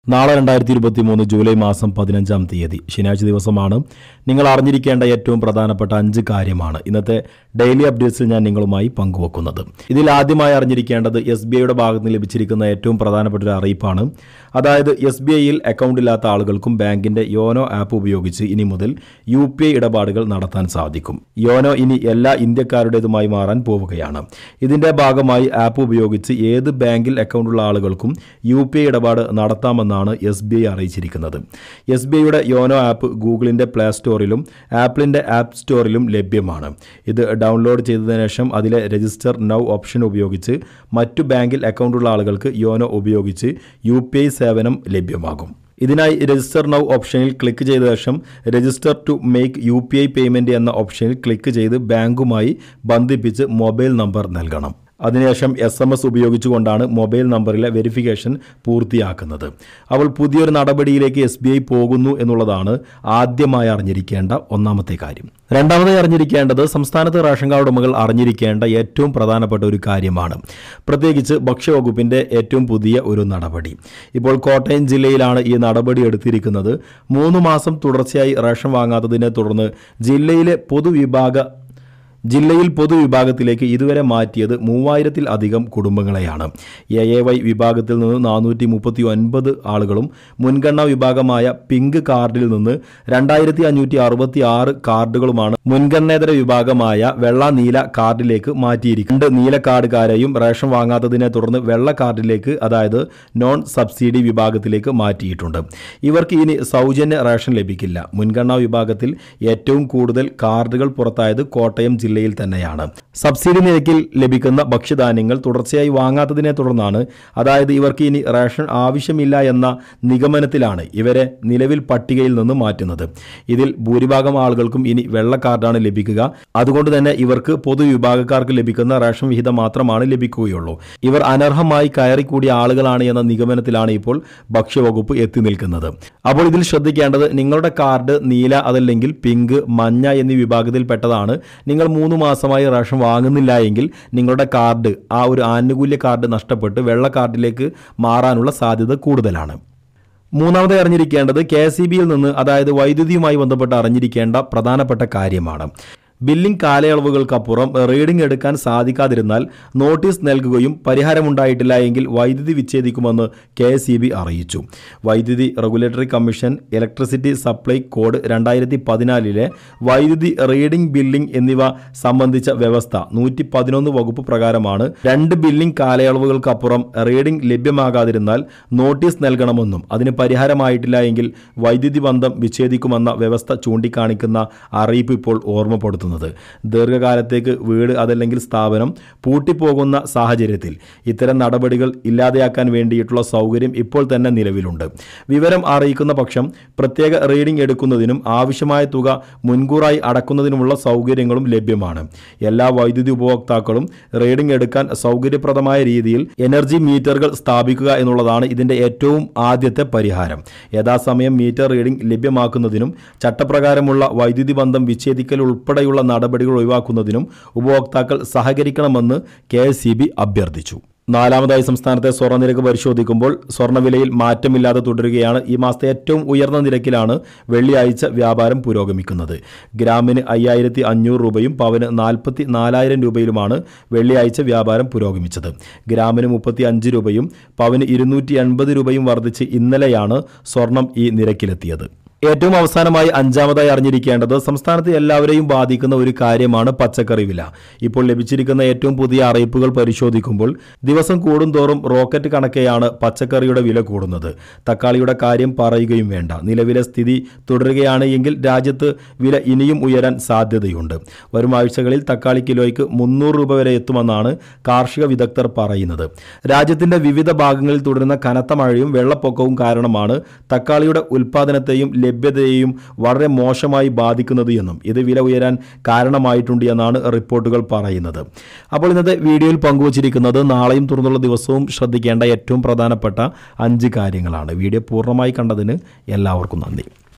നാളെ രണ്ടായിരത്തി ഇരുപത്തി മൂന്ന് ജൂലൈ മാസം പതിനഞ്ചാം തീയതി ശനിയാഴ്ച ദിവസമാണ് നിങ്ങൾ അറിഞ്ഞിരിക്കേണ്ട ഏറ്റവും പ്രധാനപ്പെട്ട അഞ്ച് കാര്യമാണ് ഇന്നത്തെ ഡെയിലി അപ്ഡേറ്റ്സിൽ ഞാൻ നിങ്ങളുമായി പങ്കുവെക്കുന്നത് ഇതിൽ ആദ്യമായി അറിഞ്ഞിരിക്കേണ്ടത് എസ് ബി ഐയുടെ ഭാഗത്ത് നിന്ന് ലഭിച്ചിരിക്കുന്ന ഏറ്റവും പ്രധാനപ്പെട്ട ഒരു അറിയിപ്പാണ് അതായത് എസ് ബി ഐയിൽ അക്കൗണ്ട് ഇല്ലാത്ത ആളുകൾക്കും ബാങ്കിന്റെ യോനോ ആപ്പ് ഉപയോഗിച്ച് ഇനി മുതൽ യു പി ഐ ഇടപാടുകൾ നടത്താൻ സാധിക്കും യോനോ ഇനി എല്ലാ ഇന്ത്യക്കാരുടേതുമായി മാറാൻ പോവുകയാണ് ഇതിന്റെ ഭാഗമായി ആപ്പ് ഉപയോഗിച്ച് ഏത് ബാങ്കിൽ അക്കൗണ്ടുള്ള ആളുകൾക്കും യു പി ഐ ഇടപാട് നടത്താമെന്നാണ് എസ് ബി ഐ അറിയിച്ചിരിക്കുന്നത് എസ് ബി ഐയുടെ യോനോ ആപ്പ് ഗൂഗിളിന്റെ പ്ലേ സ്റ്റോറിലും ആപ്പിളിന്റെ ആപ്പ് സ്റ്റോറിലും ലഭ്യമാണ് ഇത് ഡൗൺലോഡ് ചെയ്തതിനു ശേഷം അതിലെ രജിസ്റ്റർ നൗ ഓപ്ഷൻ ഉപയോഗിച്ച് മറ്റു ബാങ്കിൽ അക്കൗണ്ടുള്ള ആളുകൾക്ക് യോനോ ഉപയോഗിച്ച് യു പി ഐ സേവനം ലഭ്യമാകും ഇതിനായി രജിസ്റ്റർ നൗ ഓപ്ഷനിൽ ക്ലിക്ക് ചെയ്ത ശേഷം register to make U P I payment എന്ന ഓപ്ഷനിൽ ക്ലിക്ക് ചെയ്ത് ബാങ്കുമായി ബന്ധിപ്പിച്ച് മൊബൈൽ നമ്പർ നൽകണം അതിനുശേഷം എസ് എം എസ് ഉപയോഗിച്ചുകൊണ്ടാണ് മൊബൈൽ നമ്പറിലെ വെരിഫിക്കേഷൻ പൂർത്തിയാക്കുന്നത് അവൾ പുതിയൊരു നടപടിയിലേക്ക് എസ് ബി ഐ പോകുന്നു എന്നുള്ളതാണ് ആദ്യമായി അറിഞ്ഞിരിക്കേണ്ട ഒന്നാമത്തെ കാര്യം രണ്ടാമതായി അറിഞ്ഞിരിക്കേണ്ടത് സംസ്ഥാനത്ത് റേഷൻ കാർഡ് ഉടമകൾ അറിഞ്ഞിരിക്കേണ്ട ഏറ്റവും പ്രധാനപ്പെട്ട ഒരു കാര്യമാണ് പ്രത്യേകിച്ച് ഭക്ഷ്യവകുപ്പിന്റെ ഏറ്റവും പുതിയ ഒരു നടപടി ഇപ്പോൾ കോട്ടയം ജില്ലയിലാണ് ഈ നടപടി എടുത്തിരിക്കുന്നത് മൂന്ന് മാസം തുടർച്ചയായി റേഷൻ വാങ്ങാത്തതിനെ തുടർന്ന് ജില്ലയിലെ പൊതുവിഭാഗ ജില്ലയിൽ പൊതുവിഭാഗത്തിലേക്ക് ഇതുവരെ മാറ്റിയത് മൂവായിരത്തിൽ അധികം കുടുംബങ്ങളെയാണ് എ എ വൈ വിഭാഗത്തിൽ നിന്ന് നാനൂറ്റി മുപ്പത്തി ഒൻപത് ആളുകളും മുൻഗണനാ വിഭാഗമായ പിങ്ക് കാർഡിൽ നിന്ന് രണ്ടായിരത്തി അഞ്ഞൂറ്റി അറുപത്തി ആറ് കാർഡുകളുമാണ് മുൻഗണനേതര വിഭാഗമായ വെള്ള നീല കാർഡിലേക്ക് മാറ്റിയിരിക്കുന്നത് രണ്ട് നീല കാർഡുകാരെയും റേഷൻ വാങ്ങാത്തതിനെ തുടർന്ന് വെള്ള കാർഡിലേക്ക് അതായത് നോൺ സബ്സിഡി വിഭാഗത്തിലേക്ക് മാറ്റിയിട്ടുണ്ട് ഇവർക്ക് ഇനി സൗജന്യ റേഷൻ ലഭിക്കില്ല മുൻഗണനാ വിഭാഗത്തിൽ ഏറ്റവും കൂടുതൽ കാർഡുകൾ പുറത്തായത് കോട്ടയം ജില്ലയിൽ തന്നെയാണ് സബ്സിഡി നിരക്കിൽ ലഭിക്കുന്ന ഭക്ഷ്യധാന്യങ്ങൾ തുടർച്ചയായി വാങ്ങാത്തതിനെ തുടർന്നാണ് അതായത് ഇവർക്ക് ഇനി റേഷൻ ആവശ്യമില്ല എന്ന നിഗമനത്തിലാണ് ഇവരെ നിലവിൽ പട്ടികയിൽ നിന്ന് മാറ്റുന്നത് ഇതിൽ ഭൂരിഭാഗം ആളുകൾക്കും ഇനി വെള്ള കാർഡാണ് ലഭിക്കുക അതുകൊണ്ട് തന്നെ ഇവർക്ക് പൊതുവിഭാഗക്കാർക്ക് ലഭിക്കുന്ന റേഷൻ വിഹിതം മാത്രമാണ് ലഭിക്കുകയുള്ളൂ ഇവർ അനർഹമായി കയറിക്കൂടിയ ആളുകളാണ് എന്ന നിഗമനത്തിലാണ് ഇപ്പോൾ ഭക്ഷ്യവകുപ്പ് എത്തി നിൽക്കുന്നത് അപ്പോൾ ഇതിൽ ശ്രദ്ധിക്കേണ്ടത് നിങ്ങളുടെ കാർഡ് നീല അതല്ലെങ്കിൽ പിങ്ക് മഞ്ഞ എന്നീ വിഭാഗത്തിൽപ്പെട്ടതാണ് നിങ്ങൾ മൂന്ന് മാസമായി റേഷൻ വാങ്ങുന്നില്ല എങ്കിൽ നിങ്ങളുടെ കാർഡ് ആ ഒരു ആനുകൂല്യ കാർഡ് നഷ്ടപ്പെട്ട് വെള്ള കാർഡിലേക്ക് മാറാനുള്ള സാധ്യത കൂടുതലാണ് മൂന്നാമതായി അറിഞ്ഞിരിക്കേണ്ടത് കെ എസ് നിന്ന് അതായത് വൈദ്യുതിയുമായി ബന്ധപ്പെട്ട് അറിഞ്ഞിരിക്കേണ്ട പ്രധാനപ്പെട്ട കാര്യമാണ് ബില്ലിംഗ് കാലയളവുകൾക്കപ്പുറം റീഡിംഗ് എടുക്കാൻ സാധിക്കാതിരുന്നാൽ നോട്ടീസ് നൽകുകയും പരിഹാരമുണ്ടായിട്ടില്ല എങ്കിൽ വൈദ്യുതി വിച്ഛേദിക്കുമെന്ന് കെ അറിയിച്ചു വൈദ്യുതി regulatory commission electricity supply code രണ്ടായിരത്തി പതിനാലിലെ വൈദ്യുതി റീഡിംഗ് ബില്ലിംഗ് എന്നിവ സംബന്ധിച്ച വ്യവസ്ഥ നൂറ്റി പതിനൊന്ന് വകുപ്പ് പ്രകാരമാണ് രണ്ട് ബില്ലിംഗ് കാലയളവുകൾക്കപ്പുറം റീഡിംഗ് ലഭ്യമാകാതിരുന്നാൽ നോട്ടീസ് നൽകണമെന്നും അതിന് പരിഹാരമായിട്ടില്ല എങ്കിൽ വൈദ്യുതി ബന്ധം വിച്ഛേദിക്കുമെന്ന വ്യവസ്ഥ ചൂണ്ടിക്കാണിക്കുന്ന അറിയിപ്പ് ഇപ്പോൾ ഓർമ്മപ്പെടുത്തുന്നത് ദീർഘകാലത്തേക്ക് വീട് അതല്ലെങ്കിൽ സ്ഥാപനം പൂട്ടിപ്പോകുന്ന സാഹചര്യത്തിൽ ഇത്തരം നടപടികൾ ഇല്ലാതെയാക്കാൻ വേണ്ടിയിട്ടുള്ള സൗകര്യം ഇപ്പോൾ തന്നെ നിലവിലുണ്ട് വിവരം അറിയിക്കുന്ന പക്ഷം പ്രത്യേക റീഡിംഗ് എടുക്കുന്നതിനും ആവശ്യമായ തുക മുൻകൂറായി അടക്കുന്നതിനുമുള്ള സൗകര്യങ്ങളും ലഭ്യമാണ് എല്ലാ വൈദ്യുതി ഉപഭോക്താക്കളും റീഡിംഗ് എടുക്കാൻ സൗകര്യപ്രദമായ രീതിയിൽ എനർജി മീറ്ററുകൾ സ്ഥാപിക്കുക എന്നുള്ളതാണ് ഇതിന്റെ ഏറ്റവും ആദ്യത്തെ പരിഹാരം യഥാസമയം മീറ്റർ റീഡിംഗ് ലഭ്യമാക്കുന്നതിനും ചട്ടപ്രകാരമുള്ള വൈദ്യുതി ബന്ധം വിച്ഛേദിക്കൽ ഉൾപ്പെടെയുള്ള നടപടികൾ ഒഴിവാക്കുന്നതിനും ഉപഭോക്താക്കൾ സഹകരിക്കണമെന്ന് കെ അഭ്യർത്ഥിച്ചു നാലാമതായി സംസ്ഥാനത്തെ സ്വർണ്ണനിരക്ക് പരിശോധിക്കുമ്പോൾ സ്വർണ്ണവിലയിൽ മാറ്റമില്ലാതെ തുടരുകയാണ് ഈ മാസത്തെ ഏറ്റവും ഉയർന്ന നിരക്കിലാണ് വെള്ളിയാഴ്ച വ്യാപാരം പുരോഗമിക്കുന്നത് ഗ്രാമിന് അയ്യായിരത്തി അഞ്ഞൂറ് രൂപയും പവന് നാൽപ്പത്തി നാലായിരം രൂപയിലുമാണ് വെള്ളിയാഴ്ച വ്യാപാരം പുരോഗമിച്ചത് ഗ്രാമിന് മുപ്പത്തി അഞ്ച് രൂപയും പവന് ഇരുന്നൂറ്റി എൺപത് രൂപയും വർദ്ധിച്ച് ഇന്നലെയാണ് സ്വർണം ഈ നിരക്കിലെത്തിയത് ഏറ്റവും അവസാനമായി അഞ്ചാമതായി അറിഞ്ഞിരിക്കേണ്ടത് സംസ്ഥാനത്ത് എല്ലാവരെയും ബാധിക്കുന്ന ഒരു കാര്യമാണ് പച്ചക്കറി വില ഇപ്പോൾ ലഭിച്ചിരിക്കുന്ന ഏറ്റവും പുതിയ അറിയിപ്പുകൾ പരിശോധിക്കുമ്പോൾ ദിവസം കൂടുന്തോറും റോക്കറ്റ് കണക്കെയാണ് പച്ചക്കറിയുടെ വില കൂടുന്നത് തക്കാളിയുടെ കാര്യം പറയുകയും വേണ്ട നിലവിലെ സ്ഥിതി തുടരുകയാണ് എങ്കിൽ രാജ്യത്ത് വില ഇനിയും ഉയരാൻ സാധ്യതയുണ്ട് വരും ആഴ്ചകളിൽ തക്കാളി കിലോയ്ക്ക് മുന്നൂറ് രൂപ വരെ എത്തുമെന്നാണ് കാർഷിക വിദഗ്ധർ പറയുന്നത് രാജ്യത്തിന്റെ വിവിധ ഭാഗങ്ങളിൽ തുടരുന്ന കനത്ത മഴയും വെള്ളപ്പൊക്കവും കാരണമാണ് തക്കാളിയുടെ ഉൽപ്പാദനത്തെയും ലഭ്യതയെയും വളരെ മോശമായി ബാധിക്കുന്നത് എന്നും ഇത് വില ഉയരാൻ കാരണമായിട്ടുണ്ട് എന്നാണ് റിപ്പോർട്ടുകൾ പറയുന്നത് അപ്പോൾ ഇന്നത്തെ വീഡിയോയിൽ പങ്കുവച്ചിരിക്കുന്നത് നാളെയും തുറന്നുള്ള ദിവസവും ശ്രദ്ധിക്കേണ്ട ഏറ്റവും പ്രധാനപ്പെട്ട അഞ്ച് കാര്യങ്ങളാണ് വീഡിയോ പൂർണ്ണമായി കണ്ടതിന് എല്ലാവർക്കും നന്ദി